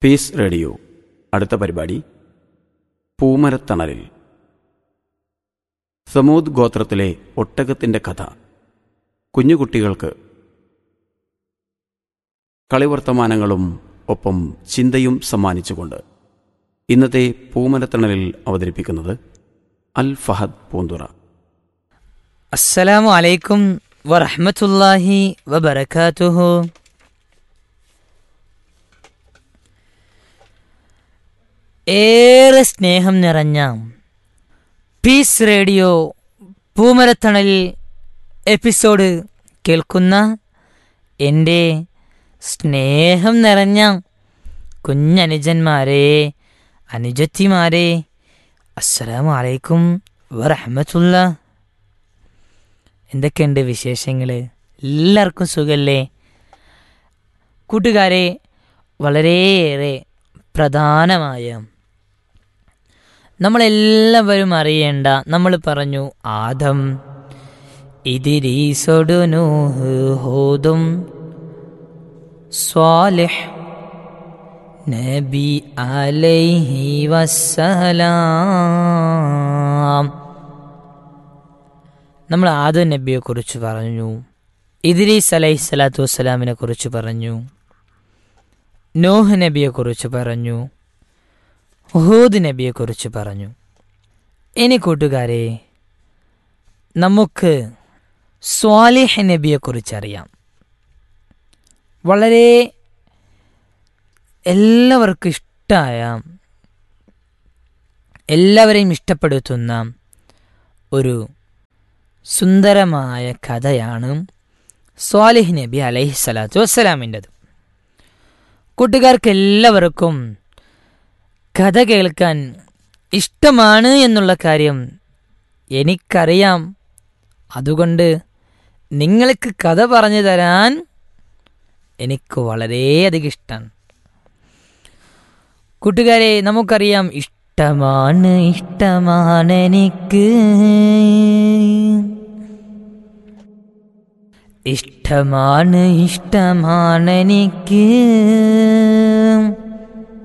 piece radio അടുത്ത പരിപാടി പൂമരത്തണലിൽ സമൂദ് ഗോത്രത്തിലെ ഒട്ടകത്തിന്റെ കഥ കുഞ്ഞുകുട്ടികൾക്ക് കളിവർത്തമാനങ്ങളും ഒപ്പം ചിന്തയും സമ്മാനിച്ചുകൊണ്ട് ഇന്നത്തെ പൂമരത്തണലിൽ അവതരിപ്പിക്കുന്നത് അൽ ഫഹദ് പൂന്തുറ അസ്സലാമു അലൈക്കും വറഹ്മത്തുള്ളാഹി വബറകാതുഹു ഏറെ സ്നേഹം നിറഞ്ഞ പീസ് റേഡിയോ പൂമരത്തണലിൽ എപ്പിസോഡ് കേൾക്കുന്ന എൻ്റെ സ്നേഹം നിറഞ്ഞ കുഞ്ഞനുജന്മാരെ അനുജത്തിമാരെ അസ്സലാമു അലൈക്കും വറഹ്മത്തുള്ള എന്തൊക്കെയുണ്ട് വിശേഷങ്ങൾ എല്ലാവർക്കും സുഖല്ലേ കൂട്ടുകാരെ വളരെയേറെ പ്രധാനമായ നമ്മളെല്ലാവരും അറിയേണ്ട നമ്മൾ പറഞ്ഞു ആദം ഇതിരീസൊടു നൂഹ് ഹോദും സ്വാലിഹ് നബി അലൈഹി വസ്സലാം നമ്മൾ ആദം നബിയെ കുറിച്ച് പറഞ്ഞു ഇദ്രീസ് അലൈഹി സ്വലാത്തു വസ്സലാമിനെ കുറിച്ച് പറഞ്ഞു നോഹ് നബിയെ കുറിച്ച് പറഞ്ഞു ഹൂദ് നബിയെ കുറിച്ച് പറഞ്ഞു ഇനി കൂട്ടുകാരെ നമുക്ക് സ്വാലിഹ് നബിയെ കുറിച്ച് അറിയാം വളരെ എല്ലാവർക്കും ഇഷ്ടമായ എല്ലാവരെയും ഇഷ്ടപ്പെടുത്തുന്ന ഒരു സുന്ദരമായ കഥയാണ് സ്വാലിഹ് നബി അലൈഹി സ്വലാത്തു വസ്സലാമിൻ്റെത് കൂട്ടുകാർക്ക് എല്ലാവർക്കും കഥ കേൾക്കാൻ ഇഷ്ടമാണ് എന്നുള്ള കാര്യം എനിക്കറിയാം അതുകൊണ്ട് നിങ്ങൾക്ക് കഥ പറഞ്ഞു തരാൻ എനിക്ക് വളരെയധികം ഇഷ്ടമാണ് കൂട്ടുകാരെ നമുക്കറിയാം ഇഷ്ടമാണ് ഇഷ്ടമാണ് എനിക്ക് ഇഷ്ടമാണ് ഇഷ്ടമാണ് എനിക്ക്